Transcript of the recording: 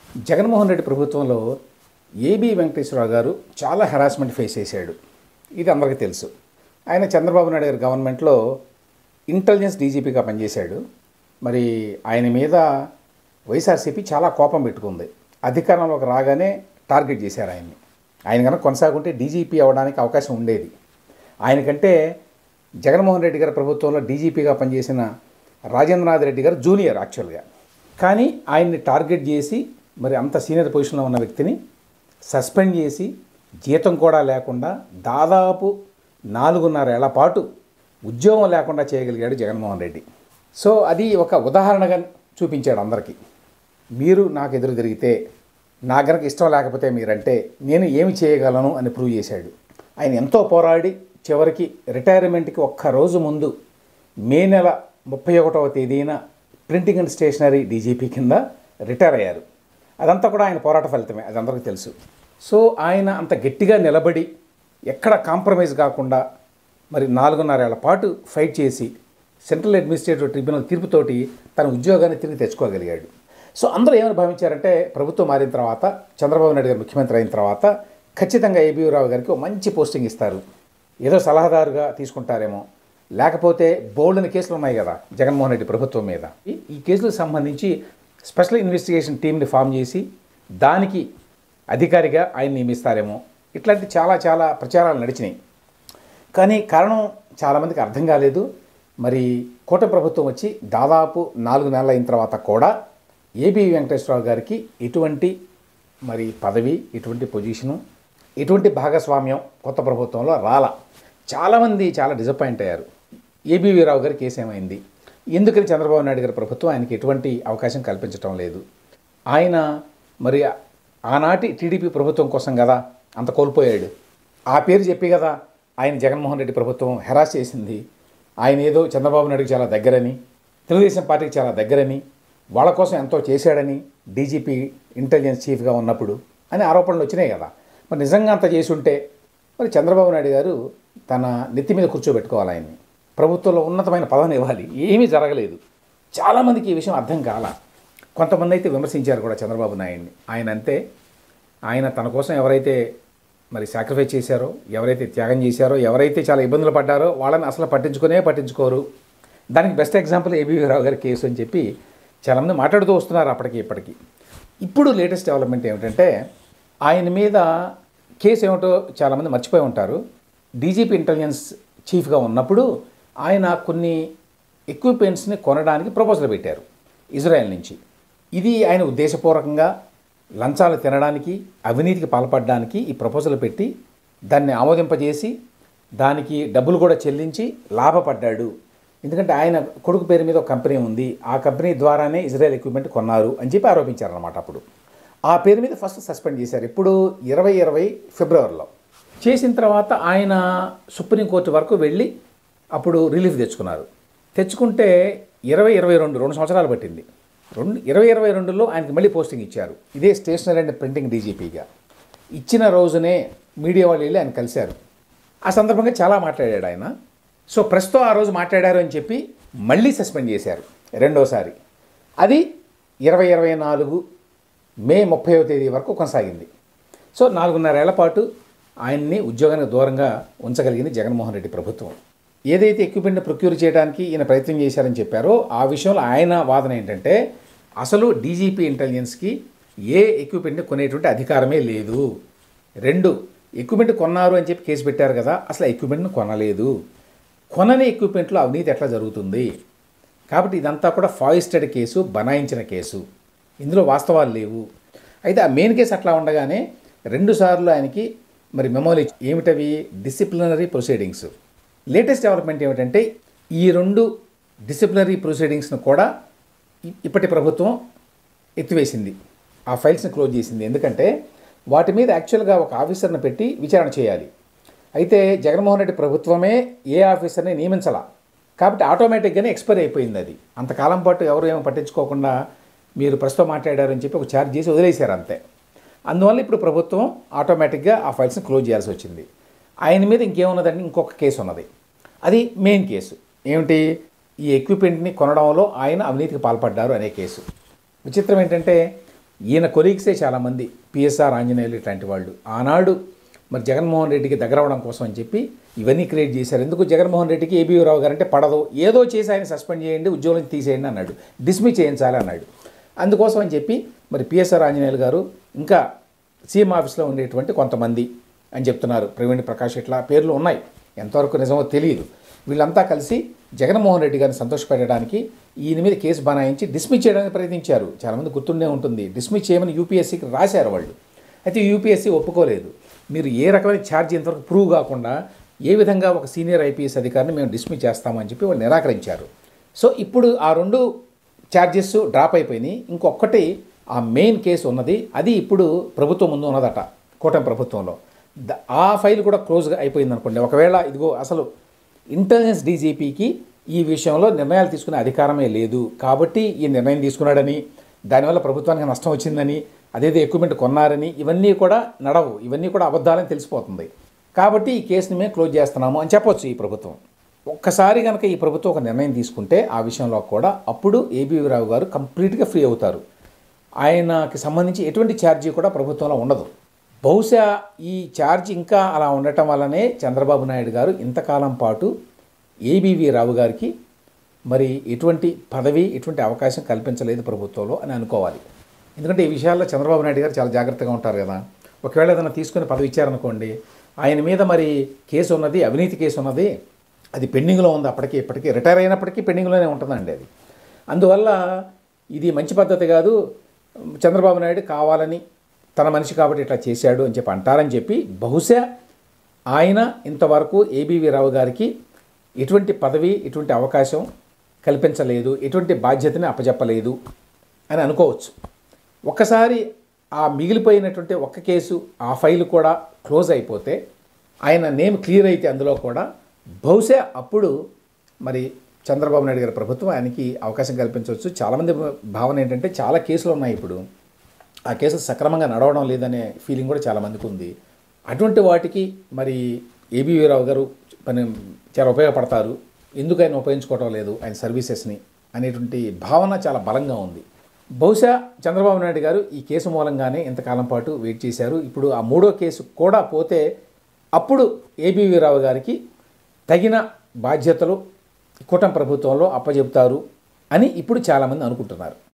జగన్మోహన్ రెడ్డి ప్రభుత్వంలో ఏబి వెంకటేశ్వరరావు గారు చాలా హెరాస్మెంట్ ఫేస్ చేశాడు ఇది అందరికీ తెలుసు ఆయన చంద్రబాబు నాయుడు గారి గవర్నమెంట్లో ఇంటెలిజెన్స్ డీజీపీగా పనిచేశాడు మరి ఆయన మీద వైఎస్ఆర్సీపీ చాలా కోపం పెట్టుకుంది అధికారంలోకి రాగానే టార్గెట్ చేశారు ఆయన్ని ఆయన కనుక కొనసాగుంటే డీజీపీ అవ్వడానికి అవకాశం ఉండేది ఆయనకంటే జగన్మోహన్ రెడ్డి గారి ప్రభుత్వంలో డీజీపీగా పనిచేసిన రాజేంద్రనాథ్ రెడ్డి గారు జూనియర్ యాక్చువల్గా కానీ ఆయన్ని టార్గెట్ చేసి మరి అంత సీనియర్ పొజిషన్లో ఉన్న వ్యక్తిని సస్పెండ్ చేసి జీతం కూడా లేకుండా దాదాపు నాలుగున్నర ఏళ్ల పాటు ఉద్యోగం లేకుండా చేయగలిగాడు జగన్మోహన్ రెడ్డి సో అది ఒక ఉదాహరణగా చూపించాడు అందరికీ మీరు నాకు ఎదురు తిరిగితే నా గనక ఇష్టం లేకపోతే మీరంటే నేను ఏమి చేయగలను అని ప్రూవ్ చేశాడు ఆయన ఎంతో పోరాడి చివరికి రిటైర్మెంట్కి ఒక్క రోజు ముందు మే నెల ముప్పై ఒకటవ తేదీన ప్రింటింగ్ అండ్ స్టేషనరీ డీజీపీ కింద రిటైర్ అయ్యారు అదంతా కూడా ఆయన పోరాట ఫలితమే అది అందరికీ తెలుసు సో ఆయన అంత గట్టిగా నిలబడి ఎక్కడ కాంప్రమైజ్ కాకుండా మరి నాలుగున్నరేళ్ల పాటు ఫైట్ చేసి సెంట్రల్ అడ్మినిస్ట్రేటివ్ ట్రిబ్యునల్ తీర్పుతోటి తన ఉద్యోగాన్ని తిరిగి తెచ్చుకోగలిగాడు సో అందరూ ఏమని భావించారంటే ప్రభుత్వం మారిన తర్వాత చంద్రబాబు నాయుడు గారు ముఖ్యమంత్రి అయిన తర్వాత ఖచ్చితంగా ఏబీ రావు గారికి ఒక మంచి పోస్టింగ్ ఇస్తారు ఏదో సలహాదారుగా తీసుకుంటారేమో లేకపోతే బోల్డెన్ కేసులు ఉన్నాయి కదా జగన్మోహన్ రెడ్డి ప్రభుత్వం మీద ఈ- ఈ కేసులకు సంబంధించి స్పెషల్ ఇన్వెస్టిగేషన్ టీంని ఫామ్ చేసి దానికి అధికారిగా ఆయన నియమిస్తారేమో ఇట్లాంటి చాలా చాలా ప్రచారాలు నడిచినాయి కానీ కారణం చాలామందికి అర్థం కాలేదు మరి కూట ప్రభుత్వం వచ్చి దాదాపు నాలుగు నెలలు అయిన తర్వాత కూడా ఏబి వెంకటేశ్వరరావు గారికి ఎటువంటి మరి పదవి ఎటువంటి పొజిషను ఎటువంటి భాగస్వామ్యం కొత్త ప్రభుత్వంలో రాల చాలామంది చాలా డిసప్పాయింట్ అయ్యారు ఏబీవీ రావు గారి కేసు ఏమైంది ఎందుకని చంద్రబాబు నాయుడు గారి ప్రభుత్వం ఆయనకి ఎటువంటి అవకాశం కల్పించడం లేదు ఆయన మరి ఆనాటి టీడీపీ ప్రభుత్వం కోసం కదా అంత కోల్పోయాడు ఆ పేరు చెప్పి కదా ఆయన జగన్మోహన్ రెడ్డి ప్రభుత్వం హెరాస్ చేసింది ఆయన ఏదో చంద్రబాబు నాయుడుకి చాలా దగ్గరని తెలుగుదేశం పార్టీకి చాలా దగ్గరని వాళ్ళ కోసం ఎంతో చేశాడని డీజీపీ ఇంటెలిజెన్స్ చీఫ్గా ఉన్నప్పుడు అని ఆరోపణలు వచ్చినాయి కదా మరి నిజంగా అంత చేసి ఉంటే మరి చంద్రబాబు నాయుడు గారు తన నెత్తి మీద కూర్చోబెట్టుకోవాలి ఆయన్ని ప్రభుత్వంలో ఉన్నతమైన పదవిని ఇవ్వాలి ఏమీ జరగలేదు చాలామందికి ఈ విషయం అర్థం కాల కొంతమంది అయితే విమర్శించారు కూడా చంద్రబాబు నాయుడిని ఆయన అంతే ఆయన తన కోసం ఎవరైతే మరి సాక్రిఫైస్ చేశారో ఎవరైతే త్యాగం చేశారో ఎవరైతే చాలా ఇబ్బందులు పడ్డారో వాళ్ళని అసలు పట్టించుకునే పట్టించుకోరు దానికి బెస్ట్ ఎగ్జాంపుల్ ఏబీవీ రావు గారి కేసు అని చెప్పి చాలామంది మాట్లాడుతూ వస్తున్నారు అప్పటికి ఇప్పటికి ఇప్పుడు లేటెస్ట్ డెవలప్మెంట్ ఏమిటంటే ఆయన మీద కేసు ఏమిటో చాలామంది మర్చిపోయి ఉంటారు డీజీపీ ఇంటెలిజెన్స్ చీఫ్గా ఉన్నప్పుడు ఆయన కొన్ని ఎక్విప్మెంట్స్ని కొనడానికి ప్రపోజల్ పెట్టారు ఇజ్రాయెల్ నుంచి ఇది ఆయన ఉద్దేశపూర్వకంగా లంచాలు తినడానికి అవినీతికి పాల్పడడానికి ఈ ప్రపోజల్ పెట్టి దాన్ని ఆమోదింపజేసి దానికి డబ్బులు కూడా చెల్లించి లాభపడ్డాడు ఎందుకంటే ఆయన కొడుకు పేరు మీద ఒక కంపెనీ ఉంది ఆ కంపెనీ ద్వారానే ఇజ్రాయెల్ ఎక్విప్మెంట్ కొన్నారు అని చెప్పి ఆరోపించారన్నమాట అప్పుడు ఆ పేరు మీద ఫస్ట్ సస్పెండ్ చేశారు ఇప్పుడు ఇరవై ఇరవై ఫిబ్రవరిలో చేసిన తర్వాత ఆయన సుప్రీంకోర్టు వరకు వెళ్ళి అప్పుడు రిలీఫ్ తెచ్చుకున్నారు తెచ్చుకుంటే ఇరవై ఇరవై రెండు రెండు సంవత్సరాలు పట్టింది రెండు ఇరవై ఇరవై రెండులో ఆయనకి మళ్ళీ పోస్టింగ్ ఇచ్చారు ఇదే స్టేషనరీ అండ్ ప్రింటింగ్ డీజీపీగా ఇచ్చిన రోజునే మీడియా వాళ్ళు వెళ్ళి ఆయన కలిశారు ఆ సందర్భంగా చాలా మాట్లాడాడు ఆయన సో ప్రస్తుతం ఆ రోజు మాట్లాడారు అని చెప్పి మళ్ళీ సస్పెండ్ చేశారు రెండోసారి అది ఇరవై ఇరవై నాలుగు మే ముప్పైవ తేదీ వరకు కొనసాగింది సో నాలుగున్నరేళ్ల పాటు ఆయన్ని ఉద్యోగానికి దూరంగా ఉంచగలిగింది జగన్మోహన్ రెడ్డి ప్రభుత్వం ఏదైతే ఎక్విప్మెంట్ ప్రొక్యూర్ చేయడానికి ఈయన ప్రయత్నం చేశారని చెప్పారో ఆ విషయంలో ఆయన వాదన ఏంటంటే అసలు డీజీపీ ఇంటెలిజెన్స్కి ఏ ఎక్విప్మెంట్ని కొనేటువంటి అధికారమే లేదు రెండు ఎక్విప్మెంట్ కొన్నారు అని చెప్పి కేసు పెట్టారు కదా అసలు ఆ ఎక్విప్మెంట్ను కొనలేదు కొనని ఎక్విప్మెంట్లో అవినీతి ఎట్లా జరుగుతుంది కాబట్టి ఇదంతా కూడా ఫాయిస్టెడ్ కేసు బనాయించిన కేసు ఇందులో వాస్తవాలు లేవు అయితే ఆ మెయిన్ కేసు అట్లా ఉండగానే రెండుసార్లు ఆయనకి మరి మెమోలు ఇచ్చి- ఏమిటవి డిసిప్లినరీ ప్రొసీడింగ్స్ లేటెస్ట్ డెవలప్మెంట్ ఏమిటంటే ఈ రెండు డిసిప్లినరీ ప్రొసీడింగ్స్ను కూడా ఇ- ఇప్పటి ప్రభుత్వం ఎత్తివేసింది ఆ ఫైల్స్ని క్లోజ్ చేసింది ఎందుకంటే వాటి మీద యాక్చువల్గా ఒక ఆఫీసర్ని పెట్టి విచారణ చేయాలి అయితే జగన్మోహన్ రెడ్డి ప్రభుత్వమే ఏ ఆఫీసర్ని నియమించాల కాబట్టి ఆటోమేటిక్గానే ఎక్స్పైర్ అయిపోయింది అది అంతకాలం పాటు ఎవరు ఏమో పట్టించుకోకుండా మీరు ప్రస్తుతం మాట్లాడారని చెప్పి ఒక ఛార్జ్ చేసి వదిలేశారు అంతే అందువల్ల ఇప్పుడు ప్రభుత్వం ఆటోమేటిక్గా ఆ ఫైల్స్ని క్లోజ్ చేయాల్సి వచ్చింది ఆయన మీద ఇంకేమున్నదంటే ఇంకొక కేసు ఉన్నది అది మెయిన్ కేసు ఏమిటి ఈ ఎక్విప్మెంట్ని కొనడంలో ఆయన అవినీతికి పాల్పడ్డారు అనే కేసు విచిత్రం ఏంటంటే ఈయన కొలీగ్సే చాలామంది పిఎస్ఆర్ ఆంజనేయులు ఇట్లాంటి వాళ్ళు ఆనాడు మరి జగన్మోహన్ రెడ్డికి దగ్గర అవడం కోసం అని చెప్పి ఇవన్నీ క్రియేట్ చేశారు ఎందుకు జగన్మోహన్ రెడ్డికి ఏబీ రావు గారు అంటే పడదు ఏదో చేసి ఆయన సస్పెండ్ చేయండి ఉద్యోగం నుంచి తీసేయండి అన్నాడు డిస్మిస్ చేయించాలి అన్నాడు అందుకోసం అని చెప్పి మరి పిఎస్ఆర్ ఆంజనేయులు గారు ఇంకా సీఎం ఆఫీస్లో ఉండేటువంటి కొంతమంది అని చెప్తున్నారు ప్రవీణ్ ప్రకాష్ ఇట్లా పేర్లు ఉన్నాయి ఎంతవరకు నిజమో తెలియదు వీళ్ళంతా కలిసి జగన్మోహన్ రెడ్డి గారిని సంతోషపెట్టడానికి ఈయన మీద కేసు బనాయించి డిస్మిస్ చేయడానికి ప్రయత్నించారు చాలామంది గుర్తుండే ఉంటుంది డిస్మిస్ చేయమని యూపీఎస్సీకి రాశారు వాళ్ళు అయితే యూపీఎస్సీ ఒప్పుకోలేదు మీరు ఏ రకమైన ఛార్జ్ ఇంతవరకు ప్రూవ్ కాకుండా ఏ విధంగా ఒక సీనియర్ ఐపీఎస్ అధికారిని మేము డిస్మిస్ చేస్తామని చెప్పి వాళ్ళు నిరాకరించారు సో ఇప్పుడు ఆ రెండు ఛార్జెస్ డ్రాప్ అయిపోయినాయి ఇంకొకటి ఆ మెయిన్ కేసు ఉన్నది అది ఇప్పుడు ప్రభుత్వం ముందు ఉన్నదట కూటమి ప్రభుత్వంలో ద- ఆ ఫైల్ కూడా క్లోజ్గా అయిపోయింది అనుకోండి ఒకవేళ ఇదిగో అసలు ఇంటెలిజెన్స్ డీజీపీకి ఈ విషయంలో నిర్ణయాలు తీసుకునే అధికారమే లేదు కాబట్టి ఈ నిర్ణయం తీసుకున్నాడని దానివల్ల ప్రభుత్వానికి నష్టం వచ్చిందని అదేదో ఎక్విప్మెంట్ కొన్నారని ఇవన్నీ కూడా నడవు ఇవన్నీ కూడా అబద్ధాలని తెలిసిపోతుంది కాబట్టి ఈ కేసుని మేము క్లోజ్ చేస్తున్నాము అని చెప్పొచ్చు ఈ ప్రభుత్వం ఒక్కసారి కనుక ఈ ప్రభుత్వం ఒక నిర్ణయం తీసుకుంటే ఆ విషయంలో కూడా అప్పుడు ఏబీవీ రావు గారు కంప్లీట్గా ఫ్రీ అవుతారు ఆయనకి సంబంధించి ఎటువంటి ఛార్జీ కూడా ప్రభుత్వంలో ఉండదు బహుశా ఈ ఛార్జ్ ఇంకా అలా ఉండటం వల్లనే చంద్రబాబు నాయుడు గారు ఇంతకాలం పాటు ఏబీవీ రావు గారికి మరి ఎటువంటి పదవి ఎటువంటి అవకాశం కల్పించలేదు ప్రభుత్వంలో అని అనుకోవాలి ఎందుకంటే ఈ విషయాల్లో చంద్రబాబు నాయుడు గారు చాలా జాగ్రత్తగా ఉంటారు కదా ఒకవేళ ఏదైనా తీసుకుని పదవి ఇచ్చారనుకోండి ఆయన మీద మరి కేసు ఉన్నది అవినీతి కేసు ఉన్నది అది పెండింగ్లో ఉంది అప్పటికి ఇప్పటికీ రిటైర్ అయినప్పటికీ పెండింగ్లోనే ఉంటుందండి అది అందువల్ల ఇది మంచి పద్ధతి కాదు చంద్రబాబు నాయుడు కావాలని తన మనిషి కాబట్టి ఇట్లా చేశాడు అని చెప్పి అంటారని చెప్పి బహుశా ఆయన ఇంతవరకు ఏబీవీ రావు గారికి ఎటువంటి పదవి ఎటువంటి అవకాశం కల్పించలేదు ఎటువంటి బాధ్యతని అప్పచెప్పలేదు అని అనుకోవచ్చు ఒక్కసారి ఆ మిగిలిపోయినటువంటి ఒక్క కేసు ఆ ఫైల్ కూడా క్లోజ్ అయిపోతే ఆయన నేమ్ క్లియర్ అయితే అందులో కూడా బహుశా అప్పుడు మరి చంద్రబాబు నాయుడు గారి ప్రభుత్వం ఆయనకి అవకాశం కల్పించవచ్చు చాలామంది భావన ఏంటంటే చాలా కేసులు ఉన్నాయి ఇప్పుడు ఆ కేసులు సక్రమంగా నడవడం లేదనే ఫీలింగ్ కూడా చాలామందికి ఉంది అటువంటి వాటికి మరి ఏబీవీ రావు గారు పని చాలా ఉపయోగపడతారు ఎందుకు ఆయన ఉపయోగించుకోవడం లేదు ఆయన సర్వీసెస్ని అనేటువంటి భావన చాలా బలంగా ఉంది బహుశా చంద్రబాబు నాయుడు గారు ఈ కేసు మూలంగానే ఇంతకాలం పాటు వెయిట్ చేశారు ఇప్పుడు ఆ మూడో కేసు కూడా పోతే అప్పుడు ఏబీవీ రావు గారికి తగిన బాధ్యతలు కూటమి ప్రభుత్వంలో అప్పచెబుతారు అని ఇప్పుడు చాలామంది అనుకుంటున్నారు